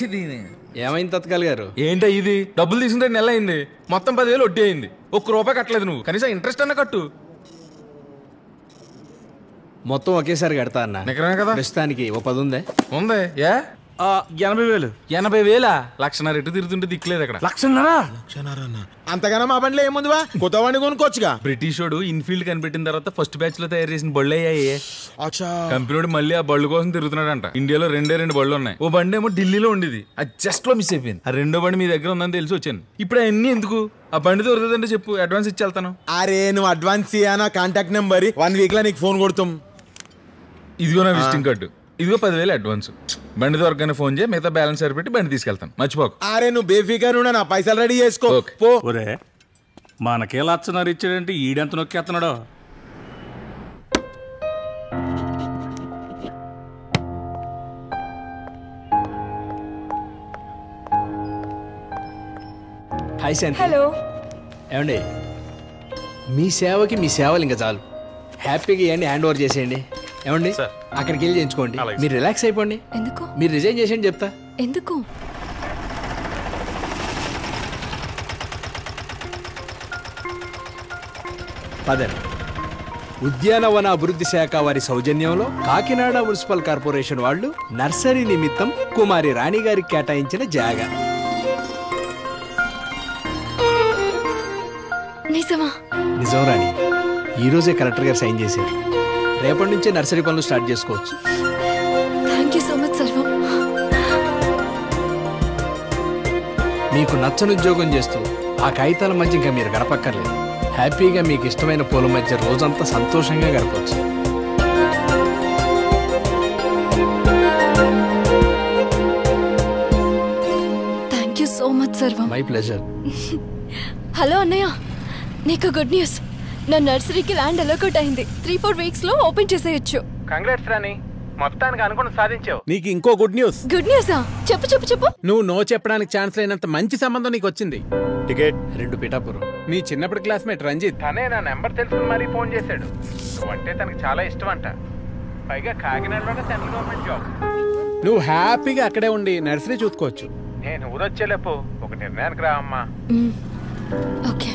దీని ఏమైంది తత్కాల్ గారు ఏంటో ఇది డబ్బులు తీసుకుంటే నెల అయింది మొత్తం పదివేలు వడ్డీ అయింది ఒక్క రూపాయి కట్టలేదు నువ్వు కనీసం ఇంట్రెస్ట్ అన్న కట్టు మొత్తం ఒకేసారి కడతా అన్న నిజమే కదా ప్రస్తుతానికి ఓ పది ఉందే ఉంది ఏ ఎనభై వేలు ఎనభై వేలా లక్షన్నర ఎటు తిరుగుతుంటే దిక్కులేదు అక్కడ లక్షన్నరా అంతగానో మా బండిలో ఏముందివా కొత్త బండి కొనుక్కోవచ్చుగా బ్రిటిష్ వాడు ఇన్ఫీల్డ్ కనిపెట్టిన తర్వాత ఫస్ట్ బ్యాచ్ లో తయారు చేసిన బళ్ళు అయ్యాయి అచ్చా కంపెనీ మళ్ళీ ఆ బళ్ళు కోసం తిరుగుతున్నాడంట ఇండియాలో రెండే రెండు బళ్ళు ఉన్నాయి ఓ బండి ఏమో ఢిల్లీలో ఉండేది అది జస్ట్ లో మిస్ అయిపోయింది ఆ రెండో బండి మీ దగ్గర ఉందని తెలిసి వచ్చాను ఇప్పుడు అవన్నీ ఎందుకు ఆ బండి దొరుకుతుందంటే చెప్పు అడ్వాన్స్ ఇచ్చి వెళ్తాను అరే నువ్వు అడ్వాన్స్ ఇయ్యానా కాంటాక్ట్ నెంబర్ వన్ వీక్ లో నీకు ఫోన్ కొడుతాం ఇదిగో నా విజిటింగ్ కార్డు ఇదిగో పదివేలు అడ్వాన్స్ బండి దొరకగానే ఫోన్ చేయి మిగతా బ్యాలెన్స్ సరిపెట్టి బండి తీసుకెళ్తాను మర్చిపోకు అరే నువ్వు బేఫికర్ ఉన్నా నా పైసలు రెడీ చేసుకో ఓకే. పో ఒరే మనకే లచ్చన్నర ఇచ్చాడంటే ఈడెంత నొక్కేస్తున్నాడో హాయ్ శాంతి హలో ఏమండి మీ సేవకి మీ సేవలు ఇంకా చాలు హ్యాపీగా ఇవన్నీ హ్యాండ్ ఓవర్ చేసేయండి ఏమండి అక్కడికి వెళ్ళి చేయించుకోండి మీరు రిలాక్స్ అయిపోండి ఎందుకు మీరు రిజైన్ చేసేయండి చెప్తా ఎందుకు పదండి ఉద్యానవన అభివృద్ధి శాఖ వారి సౌజన్యంలో కాకినాడ మున్సిపల్ కార్పొరేషన్ వాళ్ళు నర్సరీ నిమిత్తం కుమారి రాణి గారికి కేటాయించిన జాగా నిజమా నిజం రాణి ఈ రోజే కలెక్టర్ గారు సైన్ చేశారు రేపటి నుంచే నర్సరీ పనులు స్టార్ట్ చేసుకోవచ్చు థ్యాంక్ యూ సో మచ్ సర్వం మీకు నచ్చని ఉద్యోగం చేస్తూ ఆ కాగితాల మధ్య ఇంకా మీరు గడపక్కర్లేదు హ్యాపీగా మీకు ఇష్టమైన పూల మధ్య రోజంతా సంతోషంగా గడపచ్చు థ్యాంక్ యూ సో మచ్ సర్వం మై ప్లెజర్ హలో అన్నయ్య నీకు గుడ్ న్యూస్ నా నర్సరీకి ల్యాండ్ అలొకట్ అయింది త్రీ ఫోర్ వీక్స్ లో ఓపెన్ చేసేయచ్చు కంగ్రాట్స్ రాని మొత్తానికి అనుకుని సాధించావు నీకు ఇంకో గుడ్ న్యూస్ గుడ్ న్యూసా చెప్పు చెప్పు చెప్పు నువ్వు నో చెప్పడానికి ఛాన్స్ లేనంత మంచి సంబంధం నీకు వచ్చింది టికెట్ రెండు పిఠాపురం నీ చిన్నప్పటి క్లాస్మేట్ రంజిత్ తనే నా నెంబర్ తెలుసుకుని మరీ ఫోన్ చేశాడు నువ్వంటే తనకి చాలా ఇష్టం అంట పైగా కాకినాడలోనే సెంట్రల్ గవర్నమెంట్ జాబ్ నువ్వు హ్యాపీగా అక్కడే ఉండి నర్సరీ చూసుకోవచ్చు నేను ఊరొచ్చేలేపు ఒక నిర్ణయానికి రా అమ్మా ఓకే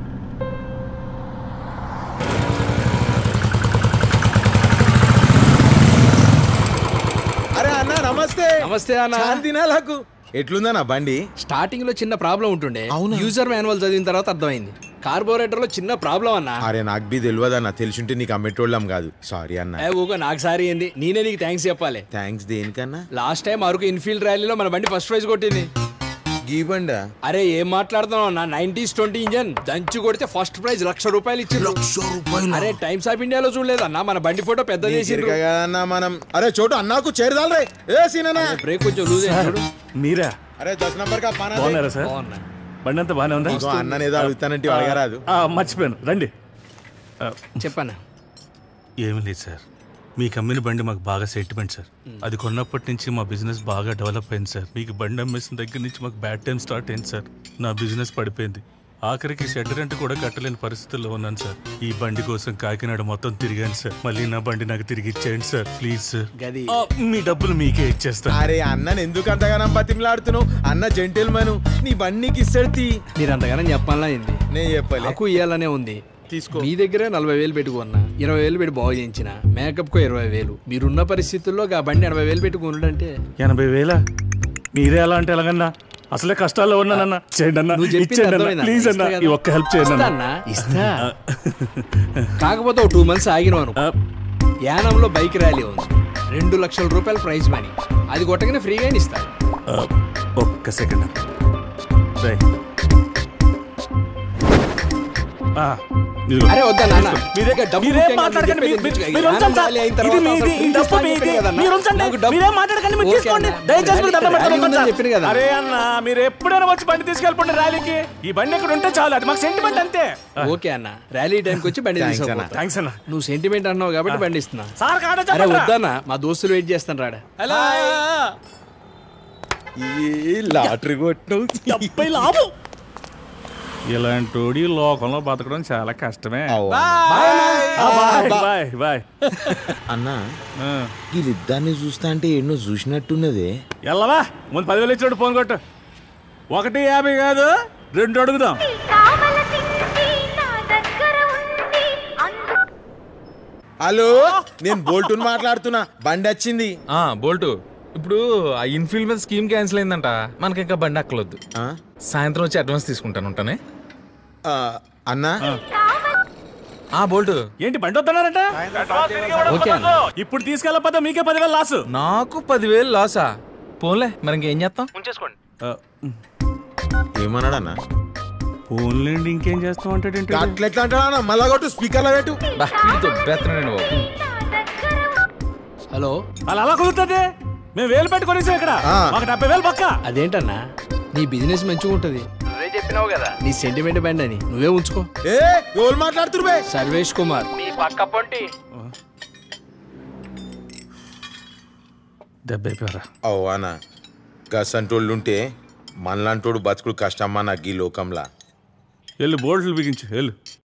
అరే అన్న నమస్తే నమస్తే అన్న శాంతినా నాకు ఎట్లుందా నా బండి స్టార్టింగ్ లో చిన్న ప్రాబ్లం ఉంటుండే యూజర్ మాన్యువల్ చదివిన తర్వాత అర్థమైంది కార్బోరేటర్ లో చిన్న ప్రాబ్లం అన్న అరే నాకు బి తెలియదు అన్న తెలిసింటే నీకు అమ్మేటోళ్ళం కాదు సారీ అన్న ఏ ఊగో నాకు సారీ ఏంది నేనే నీకు థ్యాంక్స్ చెప్పాలి థ్యాంక్స్ దేనికన్నా లాస్ట్ టైం అరకు ఇన్ఫీల్డ్ ర్యాలీలో మన బండి ఫస్ట్ ప్రైజ్ కొట్టింది గీ బండా అరే ఏం మాట్లాడుతున్నావు అన్న నైన్టీస్ ట్వంటీ ఇంజన్ దంచి కొడితే ఫస్ట్ ప్రైజ్ లక్ష రూపాయలు ఇచ్చింది లక్ష రూపాయలు అరే టైమ్స్ ఆఫ్ ఇండియాలో చూడలేదు అన్న మన బండి ఫోటో పెద్ద చేసిండ్రు కదన్నా మనం అరే చోటు అన్నాకు చేరదాలరే ఏ సీననా బ్రేక్ కొంచెం లూజ్ అయ్యాడు మీరా అరే దస్ నంబర్ కా పానా దే. బాగున్నారా సార్ బాగున్నా బండి అంతా బాగానే ఉందా ఇగో అన్నని ఏదో అడుగుతానంటే అడగరాదు ఆ, మర్చిపోయాను రండి ఆ, చెప్పన్నా ఏమీ లేదు సార్ మీకు అమ్మిన బండి మాకు బాగా సెంటిమెంట్ సార్ అది కొన్నప్పటి నుంచి మా బిజినెస్ బాగా డెవలప్ అయింది సార్ మీకు బండి అమ్మేసిన దగ్గర నుంచి మాకు బ్యాడ్ టైం స్టార్ట్ అయింది సార్ నా బిజినెస్ పడిపోయింది ఆఖరికి షెడ్ రెంట్ కూడా కట్టలేని పరిస్థితుల్లో ఉన్నాను సార్ ఈ బండి కోసం కాకినాడ మొత్తం తిరిగాను సార్ మళ్ళీ నా బండి నాకు తిరిగి ఇచ్చేయండి సార్ ప్లీజ్ సార్ గది ఆ, మీ డబ్బులు మీకే ఇచ్చేస్తాను అరే అన్నని ఎందుకు అంతగానం బతిమలాడుతున్నావు అన్న జెంటిల్ మను నీ బండికి ఇస్తాడు తీ మీరు అంతగానం చెప్పాలా ఏంది నేను చెప్పలే నాకు ఇయ్యాలనే ఉంది తీసుకో మీ దగ్గర నలభై వేలు పెట్టుకున్నా ఇరవై వేలు పెట్టి బాగు చేయించిన మేకప్ కు ఇరవై వేలు మీరున్న పరిస్థితుల్లో ఆ బండి ఎనభై వేలు పెట్టి కొనుడంటే ఎనభై వేల మీరే అలా అంటే ఎలాగన్నా అసలే కష్టాల్లో ఉన్నానన్నా చేయండి అన్న నువ్వు చెప్పింది ఇచ్చేయండి అన్న అర్థమైందా? ప్లీజ్ అన్న ఇస్తా కదా? ఈ ఒక్క హెల్ప్ చేయండి ఇస్తా అన్న అన్నా, ఇస్తా కాకపోతే ఒక టూ మంత్స్ ఆగినాను యానంలో బైక్ ర్యాలీ ఉంది రెండు లక్షల రూపాయల ప్రైజ్ మనీ అది కొట్టగానే ఫ్రీగా ఇస్తా ఆ, ఒక్క సెకండ్ రేయ్. ఆ, ఇదిగో. అరే వద్దా నాన్న మీరే- ఇంకా డబ్బు మీరేం ముఖ్యంగా మాట్లాడకండి, నేను మీ- చెప్పేది మీ- వినిపించు. మీరు యానం ఉంచండి. ర్యాలీ అయిన ఇది తర్వాత మీది, అసలు ఈ free డబ్బు ఇస్తా అని మీది. చెప్పాను కదన్నా. మీరు ఉంచండి. నాకు డబ్బు- మీరేం మాట్లాడకండి, మీరు ఓకే తీసుకోండి. అన్న. దయచేసి మీరు దండం ర్యాలీ పెట్టండి, ఉందని ఉంచండి. చెప్పాను కదా అరే అన్న మీరు ఎప్పుడైనా వచ్చి బండి తీసుకెళ్ళిపోండి ర్యాలీకి ఈ బండి ఇక్కడ ఉంటే చాలు అది మాకు సెంటిమెంట్ అంతే ఓకే అన్న ర్యాలీ టైంకి వచ్చి బండి Thanks తీసుకుపోతా. అన్న. థ్యాంక్స్ అన్న నువ్వు సెంటిమెంట్ అన్నావు కాబట్టి బండి ఇస్తున్నా సార్ కాడ అరే వద్దన్నా మా దోస్తులు వెయిట్ చేస్తాను రాడా ఈ లాటరీ కొట్టినావు డెబ్బై లాభం ఇలాంటి ఈ లోకంలో బతకడం చాలా కష్టమే అవ్వ. ఆ, బాయ్ బాయ్ బాయ్ అన్న ఆ, వీళ్ళిద్దరిని చూస్తా అంటే ఎన్నో చూసినట్టున్నదే ఎల్లవా ముందు పదివేలు ఇచ్చినట్టు ఫోన్ కొట్టు ఒకటి యాభై కాదు రెండు అడుగుదాం హలో నేను బోల్టుని మాట్లాడుతున్నా బండి వచ్చింది ఆ బోల్టు ఇప్పుడు ఆ ఇన్ఫీల్డ్ మీద స్కీమ్ క్యాన్సిల్ అయిందంట మనకి ఇంకా బండి అక్కలొద్దు ఆ? సాయంత్రం వచ్చి అడ్వాన్స్ తీసుకుంటాను ఉంటానే ఆ, అన్నా ఆ బోల్టు ఏంటి బండి వస్తున్నారంట ఓకే అన్న ఇప్పుడు తీసుకెళ్ళకపోతే మీకే పదివేలు లాసు నాకు పదివేలు లాసా పోన్లే మరి ఇంకేం చేస్తాం ఉంచేసుకోండి ఏమన్నాడు అన్న ఫోన్లేండి ఇంకేం చేస్తాం అంటే అట్లా ఎట్లా అంటాడా అన్న మళ్ళా కొట్టు స్పీకర్లో పెట్టు బా వీడితో బెత్తనండి బాబు హలో అలా అలా కుదురుతుంది మేము వేలు పెట్టుకొని ఇక్కడ ఆ. మాకు డెబ్బై వేలు పక్క అదేంటన్నా నీ బిజినెస్ మంచిగా ఉంటది నువ్వే చెప్పినావు కదా నీ సెంటిమెంట్ బ్యాండ్ అని నువ్వే ఉంచుకో ఏ ఎవరు మాట్లాడుతురు బే సర్వేష్ కుమార్ డెబ్బై పేరా అవు అన్న గసంటోళ్ళు ఉంటే మనలాంటోడు బతుకుడు కష్టమ్మా నాకు ఈ లోకంలా వెళ్ళు బోల్ట్లు బిగించు వెళ్ళు